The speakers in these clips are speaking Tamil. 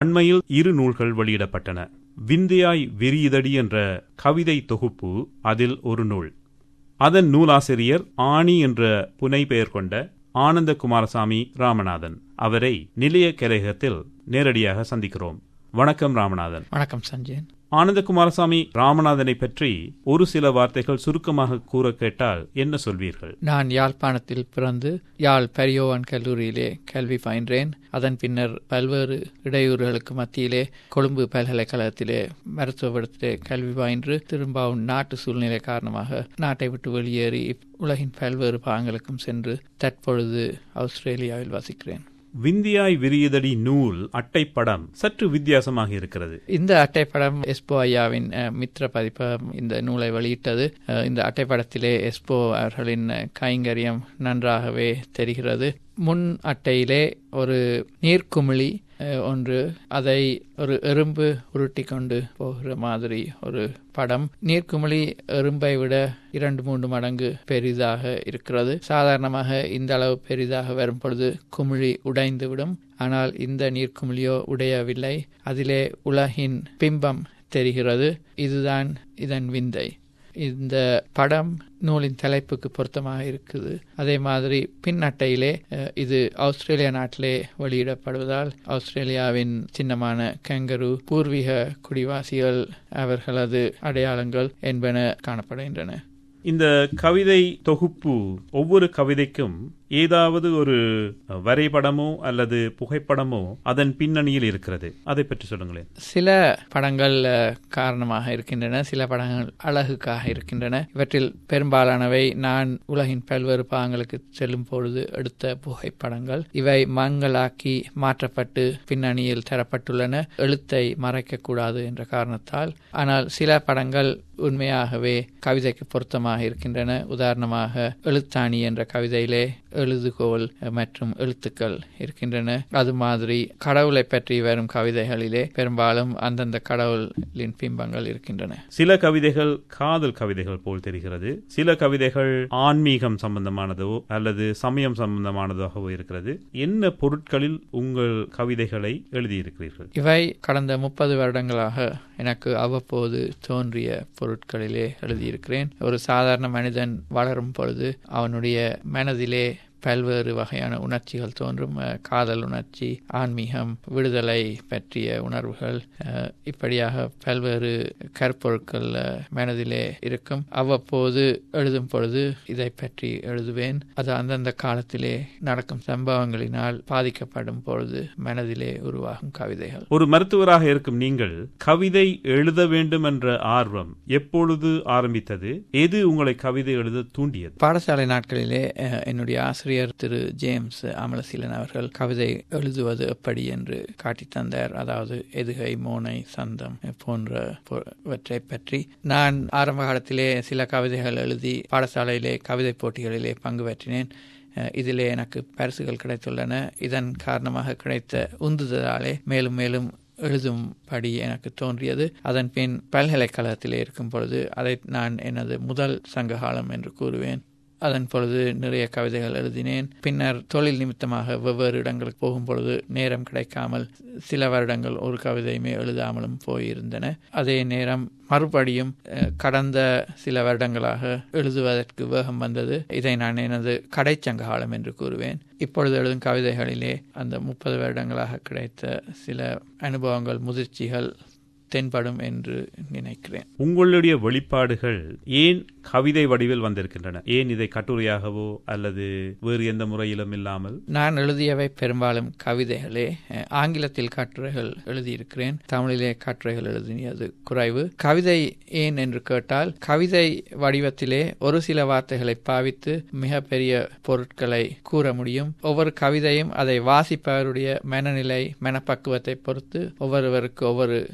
அண்மையில் இரு நூல்கள் வெளியிடப்பட்டன விந்தியாய் விரியுதடி என்ற கவிதை தொகுப்பு அதில் ஒரு நூல் அதன் நூலாசிரியர் ஆணி என்ற புனை பெயர் கொண்ட ஆனந்த குமாரசாமி ராமநாதன் அவரை நிலைய கலையகத்தில் நேரடியாக சந்திக்கிறோம் வணக்கம் ராமநாதன் வணக்கம் சஞ்சயன் ஆனந்த குமாரசாமி ராமநாதனை பற்றி ஒரு சில வார்த்தைகள் சுருக்கமாக கூற கேட்டால் என்ன சொல்வீர்கள் நான் யாழ்ப்பாணத்தில் பிறந்து யாழ் பெரியோவான் கல்லூரியிலே கல்வி பயின்றேன் அதன் பின்னர் பல்வேறு இடையூறுகளுக்கு மத்தியிலே கொழும்பு பல்கலைக்கழகத்திலே மருத்துவ படத்திலே கல்வி பயின்று திரும்பவும் நாட்டு சூழ்நிலை காரணமாக நாட்டை விட்டு வெளியேறி உலகின் பல்வேறு பாகங்களுக்கும் சென்று தற்பொழுது ஆஸ்திரேலியாவில் வசிக்கிறேன் விந்தியாய் விரியுதடி நூல் அட்டைப்படம் சற்று வித்தியாசமாக இருக்கிறது இந்த அட்டைப்படம் எஸ்போ ஐயாவின் அஹ், மித்திர பதிப்பகம் இந்த நூலை வெளியிட்டது அஹ், இந்த அட்டைப்படத்திலே எஸ்போ அவர்களின் அஹ், கைங்கரியம் நன்றாகவே தெரிகிறது முன் அட்டையிலே ஒரு நீர்க்குமிழி அஹ், ஒன்று அதை ஒரு எறும்பு உருட்டி கொண்டு போகிற மாதிரி ஒரு படம் நீர்க்குமிழி எறும்பை விட இரண்டு மூன்று மடங்கு பெரிதாக இருக்கிறது சாதாரணமாக இந்த அளவு பெரிதாக வரும் பொழுது குமிழி உடைந்துவிடும் ஆனால் இந்த நீர்க்குமிழியோ உடையவில்லை அதிலே உலகின் பிம்பம் தெரிகிறது இதுதான் இதன் விந்தை இந்த படம் நூலின் தலைப்புக்கு பொருத்தமாக இருக்குது அதே மாதிரி பின் அட்டையிலே அஹ், இது ஆஸ்திரேலியா நாட்டிலே வெளியிடப்படுவதால் ஆஸ்திரேலியாவின் சின்னமான கங்கரு பூர்வீக குடிவாசிகள் அவர்களது அடையாளங்கள் என்பன காணப்படுகின்றன இந்த கவிதை தொகுப்பு ஒவ்வொரு கவிதைக்கும் ஏதாவது ஒரு வரைபடமோ அல்லது புகைப்படமோ அதன் பின்னணியில் இருக்கிறது அதை பற்றி சொல்லுங்களேன் சில படங்கள் அஹ், காரணமாக இருக்கின்றன சில படங்கள் அழகுக்காக இருக்கின்றன இவற்றில் பெரும்பாலானவை நான் உலகின் பல்வேறு பாகங்களுக்கு செல்லும் பொழுது எடுத்த புகைப்படங்கள் இவை மங்களாக்கி மாற்றப்பட்டு பின்னணியில் தரப்பட்டுள்ளன எழுத்தை மறைக்கக்கூடாது என்ற காரணத்தால் ஆனால் சில படங்கள் உண்மையாகவே கவிதைக்கு பொருத்தமாக இருக்கின்றன உதாரணமாக எழுத்தாணி என்ற கவிதையிலே எழுதுகோல் மற்றும் எழுத்துக்கள் இருக்கின்றன அது மாதிரி கடவுளை பற்றி வரும் கவிதைகளிலே பெரும்பாலும் அந்தந்த கடவுளின் பிம்பங்கள் இருக்கின்றன சில கவிதைகள் காதல் கவிதைகள் போல் தெரிகிறது சில கவிதைகள் ஆன்மீகம் சம்பந்தமானதோ அல்லது சமயம் சம்பந்தமானதாகவோ இருக்கிறது என்ன பொருட்களில் உங்கள் கவிதைகளை எழுதியிருக்கிறீர்கள் இவை கடந்த முப்பது வருடங்களாக எனக்கு அவ்வப்போது தோன்றிய பொருட்களிலே எழுதியிருக்கிறேன் ஒரு சாதாரண மனிதன் வளரும் பொழுது அவனுடைய மனதிலே பல்வேறு வகையான உணர்ச்சிகள் தோன்றும் அஹ், காதல் உணர்ச்சி ஆன்மீகம் விடுதலை பற்றிய உணர்வுகள் அஹ், இப்படியாக பல்வேறு கற்பொருட்கள் அஹ், மனதிலே இருக்கும் அவ்வப்போது எழுதும் பொழுது இதை பற்றி எழுதுவேன் அது அந்தந்த காலத்திலே நடக்கும் சம்பவங்களினால் பாதிக்கப்படும் பொழுது மனதிலே உருவாகும் கவிதைகள் ஒரு மருத்துவராக இருக்கும் நீங்கள் கவிதை எழுத வேண்டும் என்ற ஆர்வம் எப்பொழுது ஆரம்பித்தது எது உங்களை கவிதை எழுத தூண்டியது பாடசாலை நாட்களிலே அஹ், என்னுடைய ஆசிரியர் திரு ஜேம்ஸ் அமலசீலன் அவர்கள் கவிதை எழுதுவது எப்படி என்று காட்டித் தந்தார் அதாவது எதுகை மோனை சந்தம் போன்றவற்றை பற்றி நான் ஆரம்ப காலத்திலே சில கவிதைகள் எழுதி பாடசாலையிலே கவிதை போட்டிகளிலே பங்கு பெற்றினேன் அஹ், இதிலே எனக்கு பரிசுகள் கிடைத்துள்ளன இதன் காரணமாக கிடைத்த உந்துதலாலே மேலும் மேலும் எழுதும்படி எனக்கு தோன்றியது அதன் பின் பல்கலைக்கழகத்திலே இருக்கும் பொழுது அதை நான் எனது முதல் சங்ககாலம் என்று கூறுவேன் அதன் பொழுது நிறைய கவிதைகள் எழுதினேன் பின்னர் தொழில் நிமித்தமாக வெவ்வேறு இடங்களுக்கு போகும் பொழுது நேரம் கிடைக்காமல் சில வருடங்கள் ஒரு கவிதையுமே எழுதாமலும் போயிருந்தன அதே நேரம் மறுபடியும் அஹ், கடந்த சில வருடங்களாக எழுதுவதற்கு வேகம் வந்தது இதை நான் எனது கடைச்சங்க காலம் என்று கூறுவேன் இப்பொழுது எழுதும் கவிதைகளிலே அந்த முப்பது வருடங்களாக கிடைத்த சில அனுபவங்கள் முதிர்ச்சிகள் தென்படும் என்று நினைக்கிறேன் உங்களுடைய வெளிப்பாடுகள் ஏன் கவிதை வடிவில் வந்திருக்கின்றன ஏன் இதை கட்டுரையாகவோ அல்லது வேறு எந்த முறையிலும் இல்லாமல் நான் எழுதியவை பெரும்பாலும் கவிதைகளே அஹ், ஆங்கிலத்தில் கட்டுரைகள் எழுதியிருக்கிறேன் தமிழிலே கட்டுரைகள் எழுதியது குறைவு கவிதை ஏன் என்று கேட்டால் கவிதை வடிவத்திலே ஒரு சில வார்த்தைகளை பாவித்து மிகப்பெரிய பொருட்களை கூற முடியும் ஒவ்வொரு கவிதையும் அதை வாசிப்பவருடைய மனநிலை மனப்பக்குவத்தை பொறுத்து ஒவ்வொருவருக்கு ஒவ்வொரு பொருள்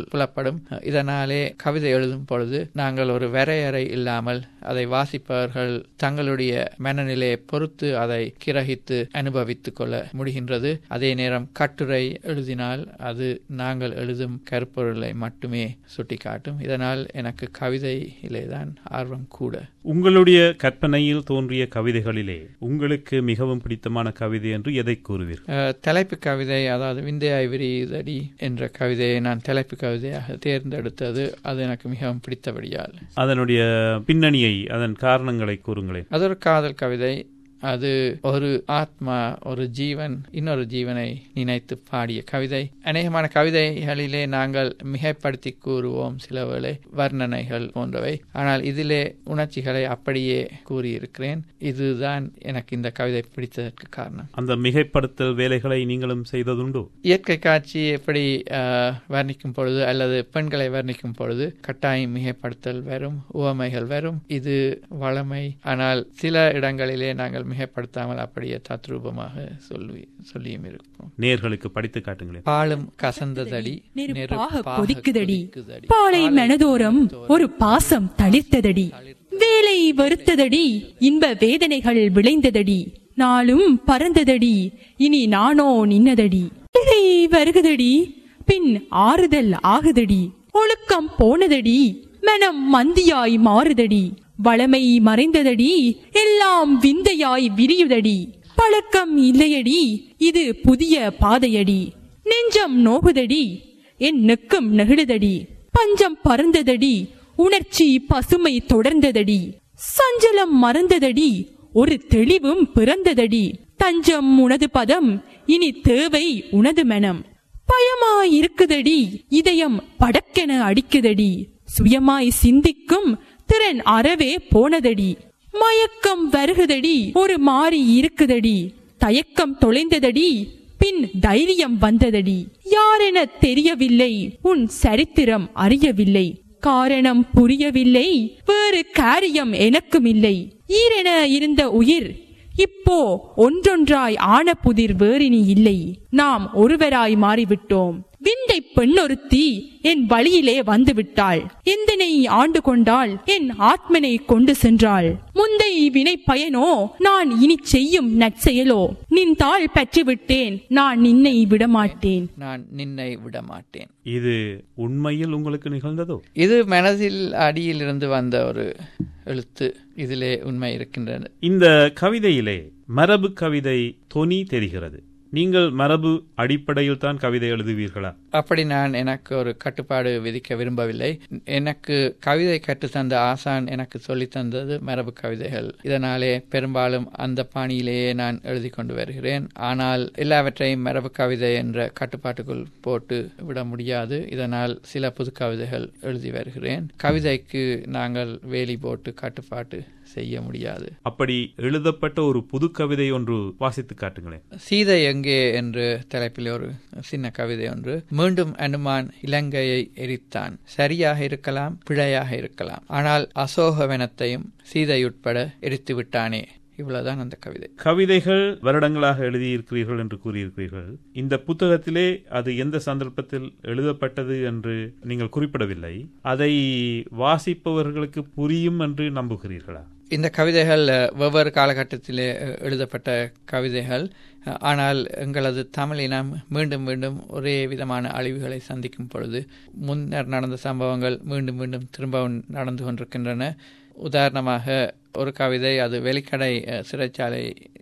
புலப்படும் இதனாலே கவிதை எழுதும் பொழுது நாங்கள் ஒரு வரையறை இல்லாமல் அதை வாசிப்பவர்கள் தங்களுடைய மனநிலையை பொறுத்து அதை கிரகித்து அனுபவித்துக் கொள்ள முடிகின்றது அதே நேரம் கட்டுரை எழுதினால் அது நாங்கள் எழுதும் கருப்பொருளை மட்டுமே சுட்டிக்காட்டும் இதனால் எனக்கு கவிதையிலே தான் ஆர்வம் கூட உங்களுடைய கற்பனையில் தோன்றிய கவிதைகளிலே உங்களுக்கு மிகவும் பிடித்தமான கவிதை என்று எதை கூறுவீர்கள் அஹ், தலைப்பு கவிதை அதாவது விந்தையாய் விரியுதடி என்ற கவிதையை நான் தலைப்பு கவிதையாக தேர்ந்தெடுத்தது அது எனக்கு மிகவும் பிடித்தபடியால் அதனுடைய பின்னணியை அதன் காரணங்களை கூறுங்களேன் அது ஒரு காதல் கவிதை அது ஒரு ஆத்மா ஒரு ஜீவன் இன்னொரு ஜீவனை நினைத்து பாடிய கவிதை அநேகமான கவிதைகளிலே நாங்கள் மிகைப்படுத்தி கூறுவோம் சில வேளை வர்ணனைகள் போன்றவை ஆனால் இதிலே உணர்ச்சிகளை அப்படியே கூறியிருக்கிறேன் இதுதான் எனக்கு இந்த கவிதை பிடித்ததற்கு காரணம் அந்த மிகைப்படுத்தல் வேலைகளை நீங்களும் செய்ததுண்டோ இயற்கை காட்சி எப்படி அஹ், வர்ணிக்கும் பொழுது அல்லது பெண்களை வர்ணிக்கும் பொழுது கட்டாயம் மிகைப்படுத்தல் வரும் உவமைகள் வரும் இது வளமை ஆனால் சில இடங்களிலே நாங்கள் மிகைப்படுத்தாமல் அப்படியே தத்ரூபமாக சொல்லி சொல்லியும் இருக்கோம் நேர்களுக்கு படித்து காட்டுங்களேன் பாலும் கசந்ததடி நெருப்பாக நெருப்பாக கொதிக்குதடி கொதிக்குதடி. பாலை மனதோரம் ஒரு பாசம் தளிர்த்ததடி வேலை வருத்ததடி இன்ப வேதனைகள் விளைந்ததடி நாளும் பறந்ததடி இனி நானோ நின்னதடி வேலை வருகுதடி பின் ஆறுதல் ஆகுதடி ஒழுக்கம் போனதடி மனம் மந்தியாய் மாறுதடி வளமை மறைந்ததடி எல்லாம் விந்தையாய் விரியுதடி பழக்கம் இல்லையடி இது புதிய பாதையடி நெஞ்சம் நோகுதடி என் நெக்கம் நெகிழுதடி பஞ்சம் பறந்ததடி உணர்ச்சி பசுமை தொடர்ந்ததடி சஞ்சலம் மறந்ததடி ஒரு தெளிவும் பிறந்ததடி தஞ்சம் உனது பதம் இனி தேவை உனது மனம் பயமாய் இருக்குதடி இதயம் படக்கென அடிக்குதடி சுயமாய் சிந்திக்கும் திறன் அறவே போனதடி மயக்கம் வருகுதடி ஒரு மாறி இருக்குதடி தயக்கம் தொலைந்ததடி பின் தைரியம் வந்ததடி யாரென தெரியவில்லை உன் சரித்திரம் அறியவில்லை காரணம் புரியவில்லை வேறு காரியம் எனக்கும் இல்லை ஈரென இருந்த உயிர் இப்போ ஒன்றொன்றாய் ஆன புதிர் வேறினி இல்லை நாம் ஒருவராய் மாறிவிட்டோம் விந்தை பெண்ணொருத்தி என் வழியிலே வந்து விட்டாள் எந்தனை ஆண்டு கொண்டாள் என் ஆத்மனை கொண்டு சென்றாள் முந்தை வினை பயனோ நான் இனி செய்யும் நற்செயலோ நின் தாள் பற்றிவிட்டேன் நான் நின்னை விடமாட்டேன் நான் நின்னை விட மாட்டேன் இது உண்மையில் உங்களுக்கு நிகழ்ந்ததோ இது மனதில் அடியிலிருந்து வந்த ஒரு எழுத்து இதிலே உண்மை இருக்கின்றன இந்த கவிதையிலே மரபு கவிதை தொனி தெரிகிறது நீங்கள் மரபு அடிப்படையில் தான் கவிதை எழுதுவீர்களா அப்படி நான் எனக்கு ஒரு கட்டுப்பாடு விதிக்க விரும்பவில்லை எனக்கு கவிதை கற்றுத்தந்த ஆசான் எனக்கு சொல்லித் தந்தது மரபு கவிதைகள் இதனாலே பெரும்பாலும் அந்த பாணியிலேயே நான் எழுதி கொண்டு வருகிறேன் ஆனால் எல்லாவற்றையும் மரபு கவிதை என்ற கட்டுப்பாட்டுக்குள் போட்டு விட முடியாது இதனால் சில புது கவிதைகள் எழுதி வருகிறேன் கவிதைக்கு நாங்கள் வேலி போட்டு கட்டுப்பாட்டு செய்ய முடியாது அப்படி எழுதப்பட்ட ஒரு புது கவிதை ஒன்று வாசித்து காட்டுங்களேன் சீதை எங்கே என்று தலைப்பில் ஒரு சின்ன கவிதை ஒன்று மீண்டும் அனுமான் இலங்கையை எரித்தான் சரியாக இருக்கலாம் பிழையாக இருக்கலாம் ஆனால் அசோகவனத்தையும் சீதை உட்பட எரித்து விட்டானே இவ்வளவுதான் அந்த கவிதை கவிதைகள் வருடங்களாக எழுதியிருக்கிறீர்கள் என்று கூறியிருக்கிறீர்கள் இந்த புத்தகத்திலே அது எந்த சந்தர்ப்பத்தில் எழுதப்பட்டது என்று நீங்கள் குறிப்பிடவில்லை அதை வாசிப்பவர்களுக்கு புரியும் என்று நம்புகிறீர்களா இந்த கவிதைகள் அஹ், வெவ்வேறு காலகட்டத்திலே அஹ், எழுதப்பட்ட கவிதைகள் அஹ், ஆனால் எங்களது தமிழ் இனம் மீண்டும் மீண்டும் ஒரே விதமான அழிவுகளை சந்திக்கும் பொழுது முன்னர் நடந்த சம்பவங்கள் மீண்டும் மீண்டும் திரும்பவும் நடந்து கொண்டிருக்கின்றன உதாரணமாக ஒரு கவிதை அது வெளிக்கடை அஹ், சிறைச்சாலை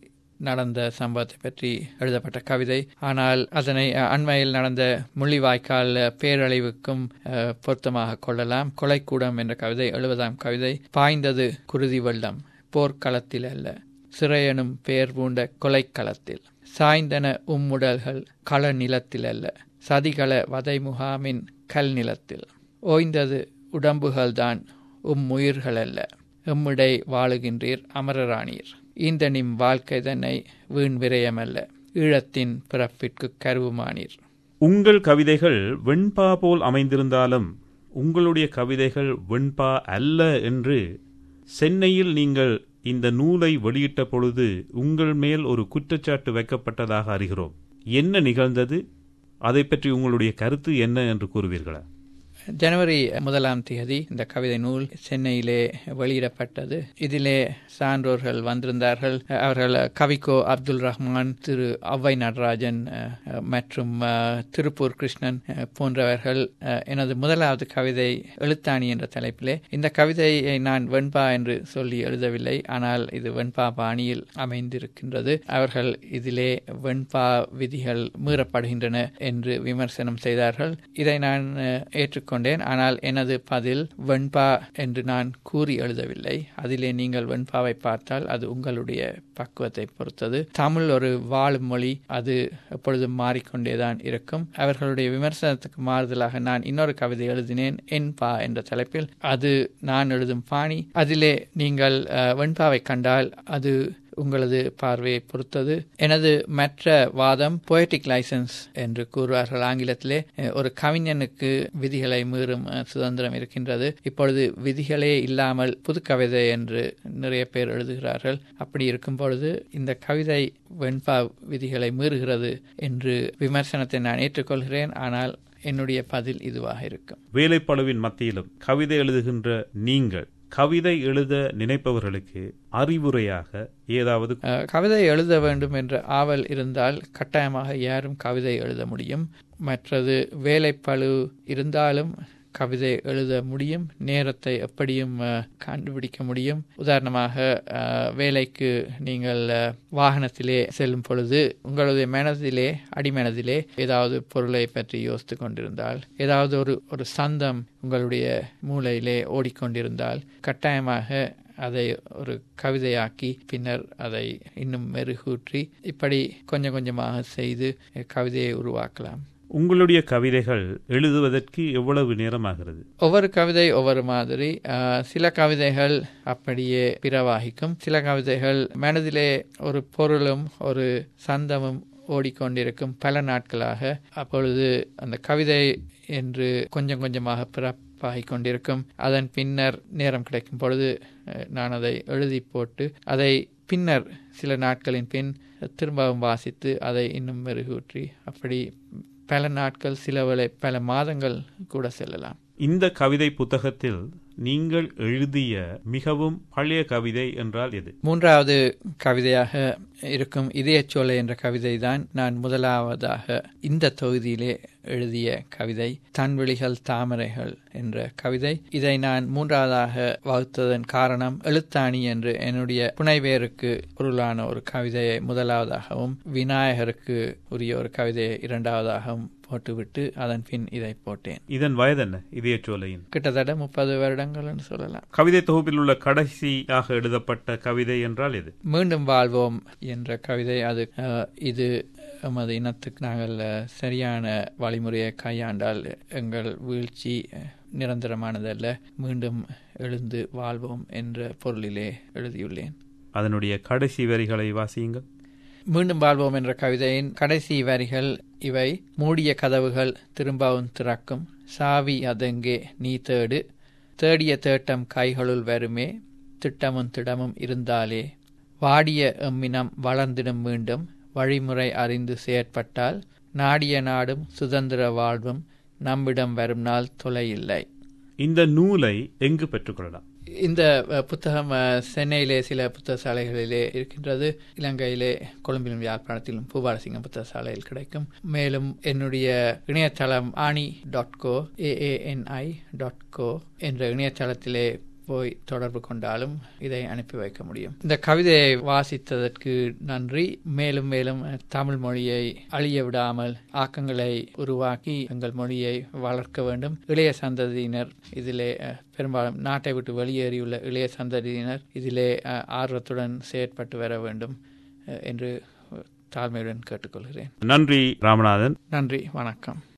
நடந்த சம்பவத்தை பற்றி எழுதப்பட்ட கவிதை ஆனால் அதனை அஹ், அண்மையில் நடந்த முள்ளிவாய்க்கால் அஹ், பேரழிவுக்கும் அஹ், பொருத்தமாக கொள்ளலாம் கொலைக்கூடம் என்ற கவிதை எழுபதாம் கவிதை பாய்ந்தது குருதி வெள்ளம் போர்க்களத்தில் அல்ல சிறையனும் பெயர் பூண்ட கொலைக்களத்தில் சாய்ந்தன உம்முடல்கள் கள நிலத்தில் அல்ல சதிகள வதை முகாமின் கல் நிலத்தில் ஓய்ந்தது உடம்புகள்தான் உம் உயிர்கள் அல்ல எம்முடை வாழுகின்றீர் அமரராணீர் இந்த நிம் வாழ்க்கை தன்னை வீண் விரயமல்ல ஈழத்தின் பிறப்பிற்கு கருவுமானீர் உங்கள் கவிதைகள் வெண்பா போல் அமைந்திருந்தாலும் உங்களுடைய கவிதைகள் வெண்பா அல்ல என்று சென்னையில் நீங்கள் இந்த நூலை வெளியிட்ட பொழுது உங்கள் மேல் ஒரு குற்றச்சாட்டு வைக்கப்பட்டதாக அறிகிறோம் என்ன நிகழ்ந்தது அதை பற்றி உங்களுடைய கருத்து என்ன என்று கூறுவீர்களா ஜனவரி முதலாம் தேதி இந்த கவிதை நூல் சென்னையிலே வெளியிடப்பட்டது இதிலே சான்றோர்கள் வந்திருந்தார்கள் அவர்கள் கவிக்கோ அப்துல் ரஹ்மான் திரு அவ்வை நடராஜன் அஹ், மற்றும் அஹ், திருப்பூர் கிருஷ்ணன் அஹ், போன்றவர்கள் அஹ், எனது முதலாவது கவிதை எழுத்தாணி என்ற தலைப்பிலே இந்த கவிதையை நான் வெண்பா என்று சொல்லி எழுதவில்லை ஆனால் இது வெண்பா பாணியில் அமைந்திருக்கின்றது அவர்கள் இதிலே வெண்பா விதிகள் மீறப்படுகின்றன என்று விமர்சனம் செய்தார்கள் இதை நான் அஹ், ஏற்றுக்கொண்டேன் ஆனால் எனது பதில் வெண்பா என்று நான் கூறி எழுதவில்லை அதிலே நீங்கள் வெண்பாவை பார்த்தால் அது உங்களுடைய பக்குவத்தை பொறுத்தது தமிழ் ஒரு வாழும் மொழி அது எப்பொழுதும் மாறிக்கொண்டேதான் இருக்கும் அவர்களுடைய விமர்சனத்துக்கு மாறுதலாக நான் இன்னொரு கவிதை எழுதினேன் என் பா என்ற தலைப்பில் அது நான் எழுதும் பாணி அதிலே நீங்கள் அஹ், வெண்பாவை கண்டால் அது உங்களது பார்வையை பொறுத்தது எனது மற்ற வாதம் பொயட்டிக் லைசன்ஸ் என்று கூறுவார்கள் ஆங்கிலத்திலே அஹ், ஒரு கவிஞனுக்கு விதிகளை மீறும் அஹ், சுதந்திரம் இருக்கின்றது இப்பொழுது விதிகளே இல்லாமல் புது கவிதை என்று நிறைய பேர் எழுதுகிறார்கள் அப்படி இருக்கும் பொழுது இந்த கவிதை வெண்பா விதிகளை மீறுகிறது என்று விமர்சனத்தை நான் ஏற்றுக்கொள்கிறேன் ஆனால் என்னுடைய பதில் இதுவாக இருக்கும் வேலைப்பளுவின் மத்தியிலும் கவிதை எழுதுகின்ற நீங்கள் கவிதை எழுத நினைப்பவர்களுக்கு அறிவுரையாக ஏதாவது அஹ், கவிதை எழுத வேண்டும் என்ற ஆவல் இருந்தால் கட்டாயமாக யாரும் கவிதை எழுத முடியும் மற்றது வேலைப்பளு இருந்தாலும் கவிதை எழுத முடியும் நேரத்தை எப்படியும் அஹ், கண்டுபிடிக்க முடியும் உதாரணமாக அஹ், வேலைக்கு நீங்கள் அஹ், வாகனத்திலே செல்லும் பொழுது உங்களுடைய மனதிலே அடிமனதிலே ஏதாவது பொருளை பற்றி யோசித்து கொண்டிருந்தால் ஏதாவது ஒரு ஒரு சந்தம் உங்களுடைய மூளையிலே ஓடிக்கொண்டிருந்தால் கட்டாயமாக அதை ஒரு கவிதையாக்கி பின்னர் அதை இன்னும் மெருகூற்றி இப்படி கொஞ்சம் கொஞ்சமாக செய்து கவிதையை உருவாக்கலாம் உங்களுடைய கவிதைகள் எழுதுவதற்கு எவ்வளவு நேரமாகிறது ஒவ்வொரு கவிதை ஒவ்வொரு மாதிரி ஆஹ், சில கவிதைகள் அப்படியே பிரவாகிக்கும் சில கவிதைகள் மனதிலே ஒரு பொருளும் ஒரு சந்தமும் ஓடிக்கொண்டிருக்கும் பல நாட்களாக அப்பொழுது அந்த கவிதை என்று கொஞ்சம் கொஞ்சமாக பிறப்பாகிக் கொண்டிருக்கும் அதன் பின்னர் நேரம் கிடைக்கும் பொழுது அஹ், நான் அதை எழுதி போட்டு அதை பின்னர் சில நாட்களின் பின் திரும்பவும் வாசித்து அதை இன்னும் மெருகூற்றி அப்படி பல நாட்கள் சில வேளை பல மாதங்கள் கூட செல்லலாம் இந்த கவிதை புத்தகத்தில் நீங்கள் எழுதிய மிகவும் பழைய கவிதை என்றால் எது மூன்றாவது கவிதையாக இருக்கும் இதயச்சோலை என்ற கவிதை தான் நான் முதலாவதாக இந்த தொகுதியிலே எழுதிய கவிதை தன்வெளிகள் தாமரைகள் என்ற கவிதை இதை நான் மூன்றாவதாக வகுத்ததன் காரணம் எழுத்தாணி என்று என்னுடைய புனைவேருக்கு பொருளான ஒரு கவிதையை முதலாவதாகவும் விநாயகருக்கு உரிய ஒரு கவிதையை இரண்டாவதாகவும் போட்டுவிட்டு அதன் பின் இதை போட்டேன் இதன் வயதென்ன இதயச்சோலையின் கிட்டத்தட்ட முப்பது வருடங்கள்னு சொல்லலாம் கவிதை தொகுப்பில் உள்ள கடைசியாக எழுதப்பட்ட கவிதை என்றால் எது மீண்டும் வாழ்வோம் என்ற கவிதை அது அஹ், இது எமது இனத்துக்கு நாங்கள் அஹ், சரியான வழிமுறையை கையாண்டால் எங்கள் வீழ்ச்சி அஹ், நிரந்தரமானதல்ல மீண்டும் எழுந்து வாழ்வோம் என்ற பொருளிலே எழுதியுள்ளேன் அதனுடைய கடைசி வரிகளை வாசியுங்கள் மீண்டும் வாழ்வோம் என்ற கவிதையின் கடைசி வரிகள் இவை மூடிய கதவுகள் திரும்பவும் திறக்கும் சாவி அதெங்கே நீ தேடு தேடிய தேட்டம் கைகளுள் வருமே திட்டமும் திடமும் இருந்தாலே வாடிய எம்மினம் வளர்ந்திடும் மீண்டும் வழிமுறை அறிந்து செயற்பட்டால் நாடிய நாடும் சுதந்திர வாழ்வும் நம்மிடம் வரும் நாள் தொலையில்லை இந்த நூலை எங்கு பெற்றுக்கொள்ளலாம் இந்த அஹ், புத்தகம் அஹ், சென்னையிலே சில புத்தக சாலைகளிலே இருக்கின்றது இலங்கையிலே கொழும்பிலும் யாழ்ப்பாணத்திலும் பூபாலசிங்கம் புத்தக சாலையில் கிடைக்கும் மேலும் என்னுடைய இணையதளம் ஆணி டாட் கோ ஏஏஎன்ஐ டாட் கோ என்ற இணையதளத்திலே போய் தொடர்பு கொண்டாலும் இதை அனுப்பி வைக்க முடியும் இந்த கவிதையை வாசித்ததற்கு நன்றி மேலும் மேலும் அஹ், தமிழ் மொழியை அழிய விடாமல் ஆக்கங்களை உருவாக்கி எங்கள் மொழியை வளர்க்க வேண்டும் இளைய சந்ததியினர் இதிலே அஹ், பெரும்பாலும் நாட்டை விட்டு வெளியேறியுள்ள இளைய சந்ததியினர் இதிலே அஹ், ஆர்வத்துடன் செயற்பட்டு வர வேண்டும் அஹ், என்று தாழ்மையுடன் கேட்டுக்கொள்கிறேன் நன்றி ராமநாதன் நன்றி வணக்கம்